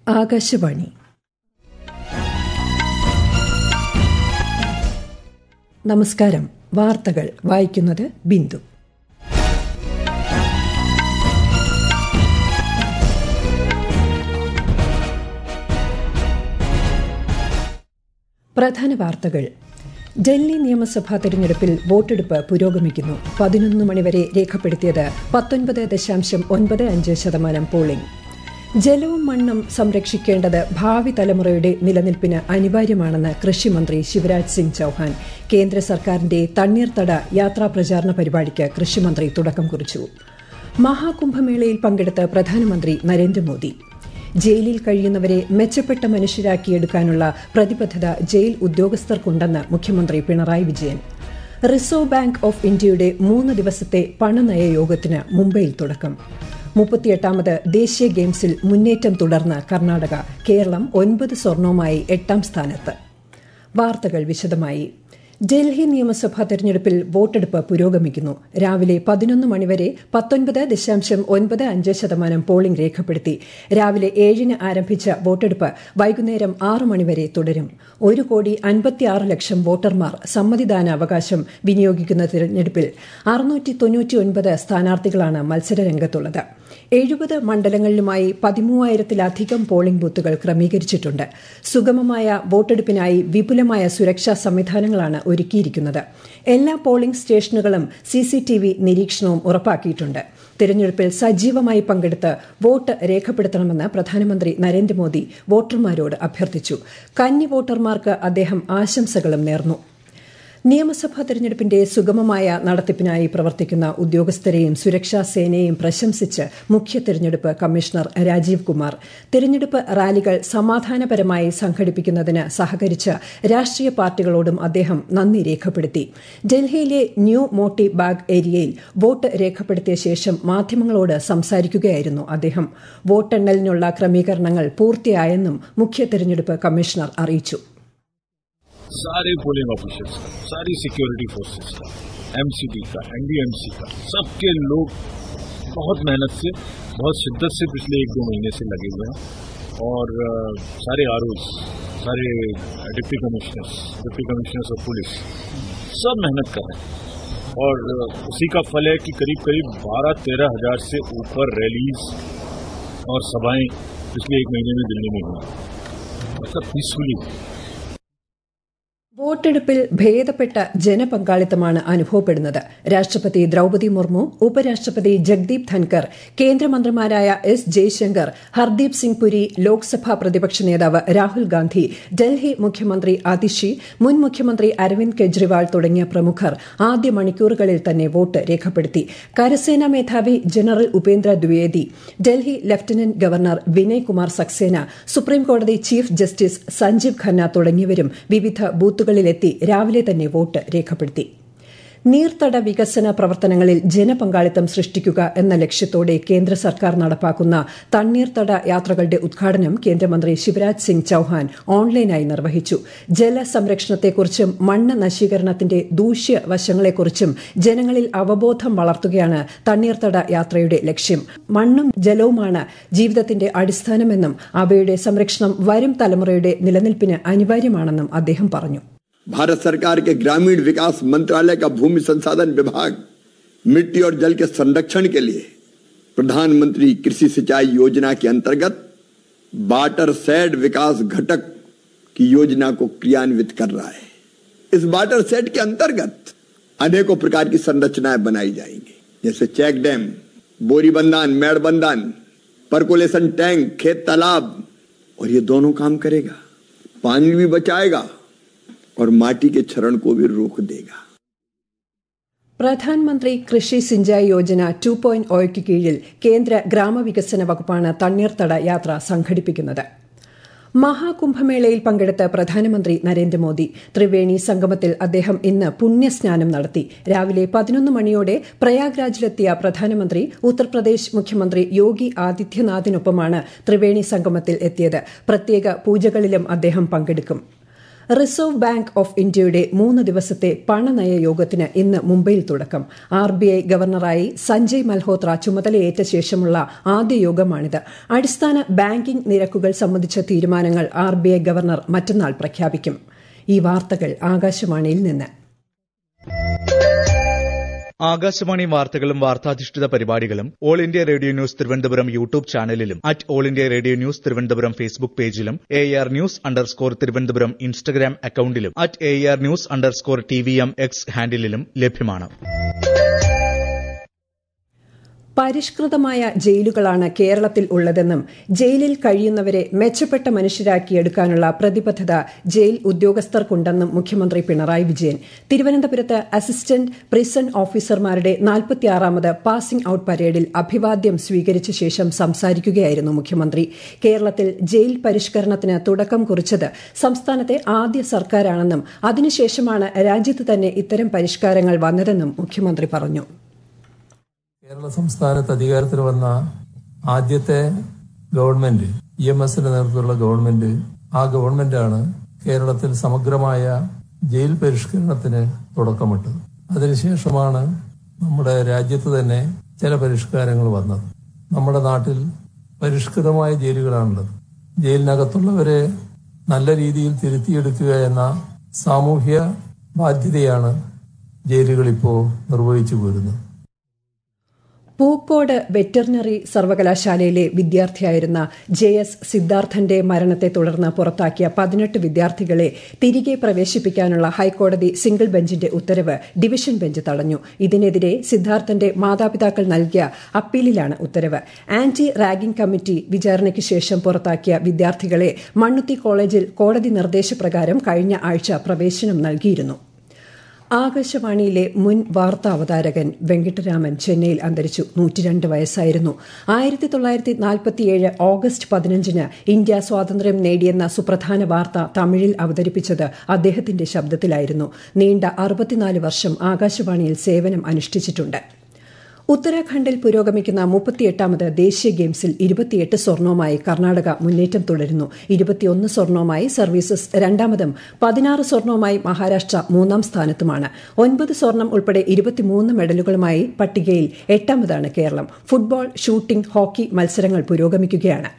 ആകാശവാണി നമസ്കാരം വാർത്തകൾ വായിക്കുന്നത് ബിന്ദു പ്രധാന വാർത്തകൾ ഡൽഹി നിയമസഭാ തെരഞ്ഞെടുപ്പിൽ വോട്ടെടുപ്പ് പുരോഗമിക്കുന്നു പതിനൊന്ന് മണിവരെ രേഖപ്പെടുത്തിയത് പത്തൊൻപത് ദശാംശം ഒൻപത് അഞ്ച് ശതമാനം പോളിംഗ് ജലവും മണ്ണും സംരക്ഷിക്കേണ്ടത് ഭാവി തലമുറയുടെ നിലനിൽപ്പിന് അനിവാര്യമാണെന്ന് കൃഷിമന്ത്രി ശിവരാജ് സിംഗ് ചൌഹാൻ കേന്ദ്ര സർക്കാരിന്റെ തണ്ണീർത്തട യാത്രാ പ്രചാരണ പരിപാടിക്ക് കൃഷിമന്ത്രി തുടക്കം കുറിച്ചു മഹാകുംഭമേളയിൽ പങ്കെടുത്ത പ്രധാനമന്ത്രി നരേന്ദ്രമോദി ജയിലിൽ കഴിയുന്നവരെ മെച്ചപ്പെട്ട മനുഷ്യരാക്കിയെടുക്കാനുള്ള പ്രതിബദ്ധത ജയിൽ ഉദ്യോഗസ്ഥർക്കുണ്ടെന്ന് മുഖ്യമന്ത്രി Pinarayi Vijayan reserve bank of ഇന്ത്യയുടെ മൂന്ന് ദിവസത്തെ പണനയ യോഗത്തിന് മുംബൈയിൽ തുടക്കം മുപ്പത്തിയെട്ടാമത് ദേശീയ ഗെയിംസിൽ മുന്നേറ്റം തുടർന്ന് കർണാടക കേരളം ഒൻപത് സ്വർണവുമായി എട്ടാം സ്ഥാനത്ത് വാർത്തകൾ വിശദമായി ഡൽഹി നിയമസഭാ തെരഞ്ഞെടുപ്പിൽ വോട്ടെടുപ്പ് പുരോഗമിക്കുന്നു രാവിലെ പതിനൊന്ന് മണിവരെ പത്തൊൻപത് ദശാംശം ഒൻപത് അഞ്ച് ശതമാനം പോളിംഗ് രേഖപ്പെടുത്തി രാവിലെ ഏഴിന് ആരംഭിച്ച വോട്ടെടുപ്പ് വൈകുന്നേരം ആറ് മണിവരെ തുടരും ഒരു കോടി അൻപത്തിയാറ് ലക്ഷം വോട്ടർമാർ സമ്മതിദാനാവകാശം വിനിയോഗിക്കുന്ന തെരഞ്ഞെടുപ്പിൽ അറുന്നൂറ്റി തൊണ്ണൂറ്റിയൊൻപത് സ്ഥാനാർത്ഥികളാണ് മത്സരരംഗത്തുള്ളത് എഴുപത് മണ്ഡലങ്ങളിലുമായി പതിമൂവായിരത്തിലധികം പോളിംഗ് ബൂത്തുകൾ ക്രമീകരിച്ചിട്ടുണ്ട് സുഗമമായ വോട്ടെടുപ്പിനായി വിപുലമായ സുരക്ഷാ സംവിധാനങ്ങളാണ് ഒരുക്കിയിരിക്കുന്നത് എല്ലാ പോളിംഗ് സ്റ്റേഷനുകളും സിസിടിവി നിരീക്ഷണവും ഉറപ്പാക്കിയിട്ടുണ്ട് തിരഞ്ഞെടുപ്പിൽ സജീവമായി പങ്കെടുത്ത് വോട്ട് രേഖപ്പെടുത്തണമെന്ന് പ്രധാനമന്ത്രി നരേന്ദ്രമോദി വോട്ടർമാരോട് അഭ്യർത്ഥിച്ചു കന്നി വോട്ടർമാർക്ക് അദ്ദേഹം ആശംസകളും നേർന്നു നിയമസഭാ തെരഞ്ഞെടുപ്പിന്റെ സുഗമമായ നടത്തിപ്പിനായി പ്രവർത്തിക്കുന്ന ഉദ്യോഗസ്ഥരെയും സുരക്ഷാ സേനയെയും പ്രശംസിച്ച് മുഖ്യ തെരഞ്ഞെടുപ്പ് കമ്മീഷണർ രാജീവ് കുമാർ തെരഞ്ഞെടുപ്പ് റാലികൾ സമാധാനപരമായി സംഘടിപ്പിക്കുന്നതിന് സഹകരിച്ച രാഷ്ട്രീയ പാർട്ടികളോടും അദ്ദേഹം നന്ദി രേഖപ്പെടുത്തി ഡൽഹിയിലെ ന്യൂ മോട്ടി ബാഗ് ഏരിയയിൽ വോട്ട് രേഖപ്പെടുത്തിയ ശേഷം മാധ്യമങ്ങളോട് സംസാരിക്കുകയായിരുന്നു അദ്ദേഹം വോട്ടെണ്ണലിനുള്ള ക്രമീകരണങ്ങൾ പൂർത്തിയായെന്നും മുഖ്യ തെരഞ്ഞെടുപ്പ് കമ്മീഷണർ അറിയിച്ചു सारे पोलिंग ऑफिसर्स का सारी सिक्योरिटी फोर्सेस का एमसीडी का एनडीएमसी का सबके लोग बहुत मेहनत से बहुत शिद्दत से पिछले एक दो महीने से लगे हुए हैं और सारे आर सारे deputy commissioners deputy commissioners of police सब मेहनत कर रहे हैं और उसी का फल है कि करीब करीब बारह तेरह हजार से ऊपर रैलीज और सभाएं पिछले एक महीने में दिल्ली में हुई मतलब पीसफुली വോട്ടെടുപ്പിൽ ഭേദപ്പെട്ട ജനപങ്കാളിത്തമാണ് അനുഭവപ്പെടുന്നത് രാഷ്ട്രപതി ദ്രൌപതി മുർമു ഉപരാഷ്ട്രപതി ജഗ്ദീപ് ധൻകർ കേന്ദ്രമന്ത്രിമാരായ എസ് ജയശങ്കർ ഹർദീപ് സിംഗ് പുരി ലോക്സഭാ പ്രതിപക്ഷ നേതാവ് രാഹുൽ ഗാന്ധി ഡൽഹി മുഖ്യമന്ത്രി അതിഷി മുൻ മുഖ്യമന്ത്രി അരവിന്ദ് കെജ്രിവാൾ തുടങ്ങിയ പ്രമുഖർ ആദ്യ മണിക്കൂറുകളിൽ തന്നെ വോട്ട് രേഖപ്പെടുത്തി കരസേനാ മേധാവി general Upendra Dwivedi Delhi lieutenant governor Vinay Kumar Saxena സുപ്രീംകോടതി ചീഫ് ജസ്റ്റിസ് സഞ്ജീവ് ഖന്ന തുടങ്ങിയവരും വിവിധ ബൂത്തുകൾ ബൂത്തുകളിലെത്തി രാവിലെ തന്നെ വോട്ട് രേഖപ്പെടുത്തി നീർത്തട വികസന പ്രവർത്തനങ്ങളിൽ ജനപങ്കാളിത്തം സൃഷ്ടിക്കുക എന്ന ലക്ഷ്യത്തോടെ കേന്ദ്ര സർക്കാർ നടപ്പാക്കുന്ന തണ്ണീർത്തട യാത്രകളുടെ ഉദ്ഘാടനം കേന്ദ്രമന്ത്രി ശിവരാജ് സിംഗ് ചൌഹാൻ ഓൺലൈനായി നിർവഹിച്ചു ജലസംരക്ഷണത്തെക്കുറിച്ചും മണ്ണ് നശീകരണത്തിന്റെ ദൂഷ്യവശങ്ങളെക്കുറിച്ചും ജനങ്ങളിൽ അവബോധം വളർത്തുകയാണ് തണ്ണീർത്തട യാത്രയുടെ ലക്ഷ്യം മണ്ണും ജലവുമാണ് ജീവിതത്തിന്റെ അടിസ്ഥാനമെന്നും അവയുടെ സംരക്ഷണം വരും തലമുറയുടെ നിലനിൽപ്പിന് അനിവാര്യമാണെന്നും അദ്ദേഹം പറഞ്ഞു भारत सरकार के ग्रामीण विकास मंत्रालय का भूमि संसाधन विभाग मिट्टी और जल के संरक्षण के लिए प्रधानमंत्री कृषि सिंचाई योजना के अंतर्गत वाटर सेड विकास घटक की योजना को क्रियान्वित कर रहा है इस वाटर सेड के अंतर्गत अनेकों प्रकार की संरचनाएं बनाई जाएंगी जैसे चेक डैम बोरी बंदान मेड़ बंदान परकोलेशन टैंक खेत तालाब और ये दोनों काम करेगा पानी भी बचाएगा और माटी के क्षरण को भी रोक देगा പ്രധാൻമന്ത്രി കൃഷി സിഞ്ചായ് യോജന ടു പോയിന്റ് ഒയ്ക്ക് കീഴിൽ കേന്ദ്ര ഗ്രാമവികസന വകുപ്പാണ് തണ്ണീർത്തട യാത്ര സംഘടിപ്പിക്കുന്നത് മഹാകുംഭമേളയിൽ പങ്കെടുത്ത പ്രധാനമന്ത്രി നരേന്ദ്രമോദി ത്രിവേണി സംഗമത്തിൽ അദ്ദേഹം ഇന്ന് പുണ്യസ്നാനം നടത്തി രാവിലെ പതിനൊന്ന് മണിയോടെ പ്രയാഗ്രാജിലെത്തിയ പ്രധാനമന്ത്രി ഉത്തർപ്രദേശ് മുഖ്യമന്ത്രി യോഗി ആദിത്യനാഥിനൊപ്പമാണ് ത്രിവേണി സംഗമത്തിൽ എത്തിയത് പ്രത്യേക പൂജകളിലും അദ്ദേഹം പങ്കെടുക്കും റിസർവ് ബാങ്ക് ഓഫ് ഇന്ത്യയുടെ മൂന്ന് ദിവസത്തെ പണനയ യോഗത്തിന് ഇന്ന് മുംബൈയിൽ തുടക്കം ആർ ബി ഐ ഗവർണറായി സഞ്ജയ് മൽഹോത്ര ചുമതലയേറ്റ ശേഷമുള്ള ആദ്യ യോഗമാണിത് അടിസ്ഥാന ബാങ്കിംഗ് നിരക്കുകൾ സംബന്ധിച്ച തീരുമാനങ്ങൾ ആർ ബി ഐ ഗവർണർ മറ്റന്നാൾ പ്രഖ്യാപിക്കും ഈ വാർത്തകൾ ആകാശവാണിയിൽ നിന്ന് ആകാശവാണി വാർത്തകളും വാർത്താധിഷ്ഠിത പരിപാടികളും all India radio news Thiruvananthapuram YouTube ചാനലിലും at all India radio news Thiruvananthapuram Facebook പേജിലും A R news underscore Thiruvananthapuram Instagram അക്കൌണ്ടിലും at A R news underscore T V M X ഹാൻഡിലും ലഭ്യമാണ് പരിഷ്കൃതമായ ജയിലുകളാണ് കേരളത്തിൽ ഉള്ളതെന്നും ജയിലിൽ കഴിയുന്നവരെ മെച്ചപ്പെട്ട മനുഷ്യരാക്കിയെടുക്കാനുള്ള പ്രതിബദ്ധത ജയിൽ ഉദ്യോഗസ്ഥർക്കുണ്ടെന്നും മുഖ്യമന്ത്രി പിണറായി വിജയൻ തിരുവനന്തപുരത്ത് അസിസ്റ്റന്റ് പ്രിസൺ ഓഫീസർമാരുടെ നാൽപ്പത്തിയാറാമത് പാസിംഗ് ഔട്ട് പരേഡിൽ അഭിവാദ്യം സ്വീകരിച്ച ശേഷം സംസാരിക്കുകയായിരുന്നു മുഖ്യമന്ത്രി കേരളത്തിൽ ജയിൽ പരിഷ്കരണത്തിന് തുടക്കം കുറിച്ചത് സംസ്ഥാനത്തെ ആദ്യ സർക്കാരാണെന്നും അതിനുശേഷമാണ് രാജ്യത്ത് തന്നെ ഇത്തരം പരിഷ്കാരങ്ങൾ വന്നതെന്നും മുഖ്യമന്ത്രി പറഞ്ഞു കേരള സംസ്ഥാനത്ത് അധികാരത്തിൽ വന്ന ആദ്യത്തെ ഗവൺമെന്റ് ഇ എം എസിന്റെ നേതൃത്വത്തിലുള്ള ഗവൺമെന്റ് ആ ഗവൺമെന്റാണ് കേരളത്തിൽ സമഗ്രമായ ജയിൽ പരിഷ്കരണത്തിന് തുടക്കമിട്ടത് അതിനുശേഷമാണ് നമ്മുടെ രാജ്യത്ത് തന്നെ ചില പരിഷ്കാരങ്ങൾ വന്നത് നമ്മുടെ നാട്ടിൽ പരിഷ്കൃതമായ ജയിലുകളാണുള്ളത് ജയിലിനകത്തുള്ളവരെ നല്ല രീതിയിൽ തിരുത്തിയെടുക്കുക എന്ന സാമൂഹ്യ ബാധ്യതയാണ് ജയിലുകൾ ഇപ്പോൾ നിർവഹിച്ചു പോരുന്നത് പൂക്കോട് വെറ്ററിനറി സർവകലാശാലയിലെ വിദ്യാർത്ഥിയായിരുന്ന ജെ എസ് സിദ്ധാർത്ഥന്റെ മരണത്തെ തുടർന്ന് പുറത്താക്കിയ പതിനെട്ട് വിദ്യാർത്ഥികളെ തിരികെ പ്രവേശിപ്പിക്കാനുള്ള ഹൈക്കോടതി സിംഗിൾ ബെഞ്ചിന്റെ ഉത്തരവ് ഡിവിഷൻ ബെഞ്ച് തടഞ്ഞു ഇതിനെതിരെ സിദ്ധാർത്ഥന്റെ മാതാപിതാക്കൾ നൽകിയ അപ്പീലിലാണ് ഉത്തരവ് ആന്റി റാഗിംഗ് കമ്മിറ്റി വിചാരണയ്ക്ക് ശേഷം പുറത്താക്കിയ വിദ്യാർത്ഥികളെ മണ്ണുത്തി കോളേജിൽ കോടതി നിർദ്ദേശപ്രകാരം കഴിഞ്ഞ ആഴ്ച പ്രവേശനം നൽകിയിരുന്നു ആകാശവാണിയിലെ മുൻ വാർത്താ അവതാരകൻ വെങ്കിട്ടരാമൻ ചെന്നൈയിൽ അന്തരിച്ചു നൂറ്റിരണ്ട് വയസ്സായിരുന്നു ആയിരത്തി തൊള്ളായിരത്തി നാൽപ്പത്തിയേഴ് ഓഗസ്റ്റ് പതിനഞ്ചിന് ഇന്ത്യ സ്വാതന്ത്ര്യം നേടിയെന്ന സുപ്രധാന വാർത്ത തമിഴിൽ അവതരിപ്പിച്ചത് അദ്ദേഹത്തിന്റെ ശബ്ദത്തിലായിരുന്നു നീണ്ട അറുപത്തിനാല് വർഷം ആകാശവാണിയിൽ സേവനം അനുഷ്ഠിച്ചിട്ടുണ്ട് ഉത്തരാഖണ്ഡിൽ പുരോഗമിക്കുന്ന മുപ്പത്തിയെട്ടാമത് ദേശീയ ഗെയിംസിൽ ഇരുപത്തിയെട്ട് സ്വർണവുമായി കർണാടക മുന്നേറ്റം തുടരുന്നു ഇരുപത്തിയൊന്ന് സ്വർണവുമായി സർവീസസ് രണ്ടാമതും പതിനാറ് സ്വർണവുമായി മഹാരാഷ്ട്ര മൂന്നാം സ്ഥാനത്തുമാണ് ഒൻപത് സ്വർണം ഉൾപ്പെടെ ഇരുപത്തിമൂന്ന് മെഡലുകളുമായി പട്ടികയിൽ എട്ടാമതാണ് കേരളം ഫുട്ബോൾ ഷൂട്ടിംഗ് ഹോക്കി മത്സരങ്ങൾ പുരോഗമിക്കുകയാണ്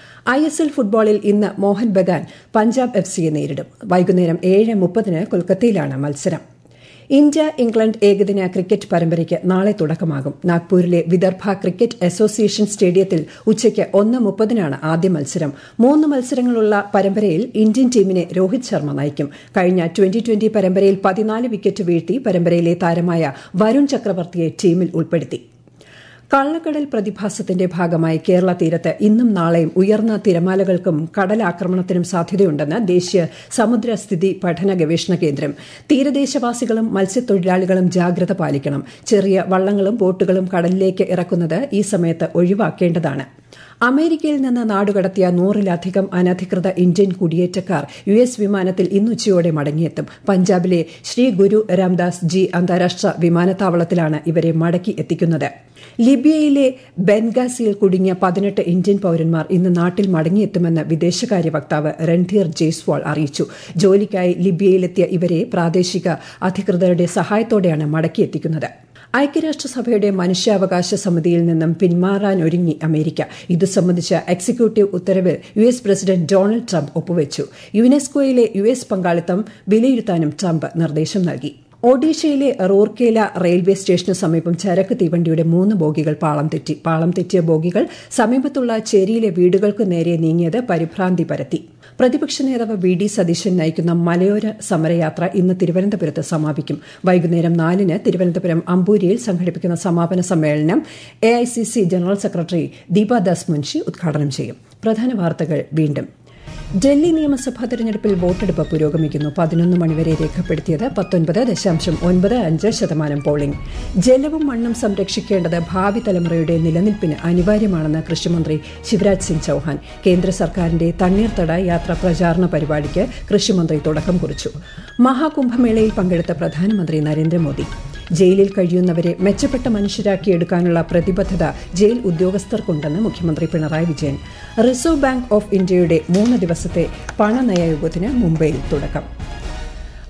ഐ എസ് എൽ ഫുട്ബോളിൽ ഇന്ന് മോഹൻ ബഗാൻ പഞ്ചാബ് എഫ് സിയെ നേരിടും വൈകുന്നേരം ഏഴ് മുപ്പതിന് കൊൽക്കത്തയിലാണ് മത്സരം ഇന്ത്യ ഇംഗ്ലണ്ട് ഏകദിന ക്രിക്കറ്റ് പരമ്പരയ്ക്ക് നാളെ തുടക്കമാകും നാഗ്പൂരിലെ വിദർഭ ക്രിക്കറ്റ് അസോസിയേഷൻ സ്റ്റേഡിയത്തിൽ ഉച്ചയ്ക്ക് ഒന്ന് മുപ്പതിനാണ് ആദ്യ മത്സരം മൂന്ന് മത്സരങ്ങളുള്ള പരമ്പരയിൽ ഇന്ത്യൻ ടീമിനെ രോഹിത് ശർമ്മ നയിക്കും കഴിഞ്ഞ ട്വന്റി ട്വന്റി പരമ്പരയിൽ പതിനാല് വിക്കറ്റ് വീഴ്ത്തി പരമ്പരയിലെ താരമായ വരുൺ ചക്രവർത്തിയെ ടീമിൽ ഉൾപ്പെടുത്തി കള്ളക്കടൽ പ്രതിഭാസത്തിന്റെ ഭാഗമായി കേരള തീരത്ത് ഇന്നും നാളെയും ഉയർന്ന തിരമാലകൾക്കും കടലാക്രമണത്തിനും സാധ്യതയുണ്ടെന്ന് ദേശീയ സമുദ്രസ്ഥിതി പഠന ഗവേഷണ കേന്ദ്രം തീരദേശവാസികളും മത്സ്യത്തൊഴിലാളികളും ജാഗ്രത പാലിക്കണം ചെറിയ വള്ളങ്ങളും ബോട്ടുകളും കടലിലേക്ക് ഇറക്കുന്നത് ഈ സമയത്ത് ഒഴിവാക്കേണ്ടതാണ് അമേരിക്കയിൽ നിന്ന് നാടുകടത്തിയ നൂറിലധികം അനധികൃത ഇന്ത്യൻ കുടിയേറ്റക്കാർ യു എസ് വിമാനത്തിൽ ഇന്നുച്ചയോടെ മടങ്ങിയെത്തും പഞ്ചാബിലെ ശ്രീ ഗുരു രാംദാസ് ജി അന്താരാഷ്ട്ര വിമാനത്താവളത്തിലാണ് ഇവരെ മടക്കി എത്തിക്കുന്നത് ലിബിയയിലെ ബെൻഗാസിയിൽ കുടുങ്ങിയ പതിനെട്ട് ഇന്ത്യൻ പൌരന്മാർ ഇന്ന് നാട്ടിൽ മടങ്ങിയെത്തുമെന്ന് വിദേശകാര്യ വക്താവ് രൺധീർ ജയ്സ്വാൾ അറിയിച്ചു ജോലിക്കായി ലിബിയയിലെത്തിയ ഇവരെ പ്രാദേശിക അധികൃതരുടെ സഹായത്തോടെയാണ് മടക്കിയെത്തിക്കുന്നത് ഐക്യരാഷ്ട്രസഭയുടെ മനുഷ്യാവകാശ സമിതിയിൽ നിന്നും പിന്മാറാനൊരുങ്ങി അമേരിക്ക ഇത് സംബന്ധിച്ച എക്സിക്യൂട്ടീവ് ഉത്തരവിൽ U S president Donald Trump ഒപ്പുവച്ചു യുനെസ്കോയിലെ യു എസ് പങ്കാളിത്തം വിലയിരുത്താനും ട്രംപ് നിർദ്ദേശം നൽകി ഒഡീഷയിലെ റൂർക്കേല റെയിൽവേ സ്റ്റേഷന് സമീപം ചരക്ക് തീവണ്ടിയുടെ മൂന്ന് ബോഗികൾ പാളം തെറ്റി പാളം തെറ്റിയ ബോഗികൾ സമീപത്തുള്ള ചേരിയിലെ വീടുകൾക്ക് നേരെ നീങ്ങിയത് പരിഭ്രാന്തി പരത്തി പ്രതിപക്ഷ നേതാവ് വി ഡി സതീശൻ നയിക്കുന്ന മലയോര സമരയാത്ര ഇന്ന് തിരുവനന്തപുരത്ത് സമാപിക്കും വൈകുന്നേരം നാലിന് തിരുവനന്തപുരം അമ്പൂരിയിൽ സംഘടിപ്പിക്കുന്ന സമാപന സമ്മേളനം A general secretary Deepa Das Munshi ഉദ്ഘാടനം ചെയ്യും പ്രധാന വാർത്തകൾ വീണ്ടും ഡൽഹി നിയമസഭാ തെരഞ്ഞെടുപ്പിൽ വോട്ടെടുപ്പ് പുരോഗമിക്കുന്നു പതിനൊന്ന് മണിവരെ രേഖപ്പെടുത്തിയത് പത്തൊൻപത് ദശാംശം ഒൻപത് അഞ്ച് ശതമാനം പോളിംഗ് ജലവും മണ്ണും സംരക്ഷിക്കേണ്ടത് ഭാവി തലമുറയുടെ നിലനിൽപ്പിന് അനിവാര്യമാണെന്ന് കൃഷിമന്ത്രി ശിവരാജ് സിംഗ് ചൌഹാൻ കേന്ദ്ര സർക്കാരിന്റെ തണ്ണീർത്തട യാത്ര പ്രചാരണ പരിപാടിക്ക് കൃഷിമന്ത്രി തുടക്കം കുറിച്ചു മഹാകുംഭമേളയിൽ പങ്കെടുത്ത പ്രധാനമന്ത്രി നരേന്ദ്രമോദി ജയിലിൽ കഴിയുന്നവരെ മെച്ചപ്പെട്ട മനുഷ്യരാക്കിയെടുക്കാനുള്ള പ്രതിബദ്ധത ജയിൽ ഉദ്യോഗസ്ഥർക്കുണ്ടെന്ന് മുഖ്യമന്ത്രി Pinarayi Vijayan reserve bank of ഇന്ത്യയുടെ മൂന്ന് ദിവസത്തെ പണനയയോഗത്തിന് മുംബൈയിൽ തുടക്കം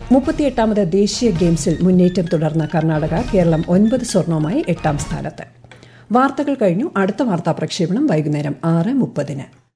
മുപ്പത്തിയെട്ടാമത് ദേശീയ ഗെയിംസിൽ മുന്നേറ്റം തുടർന്ന കർണാടക കേരളം ഒൻപത് സ്വർണവുമായി എട്ടാം സ്ഥാനത്ത് വാർത്തകൾ കഴിഞ്ഞു അടുത്ത വാർത്താ പ്രക്ഷേപണം വൈകുന്നേരം ആറ് മുപ്പതിന്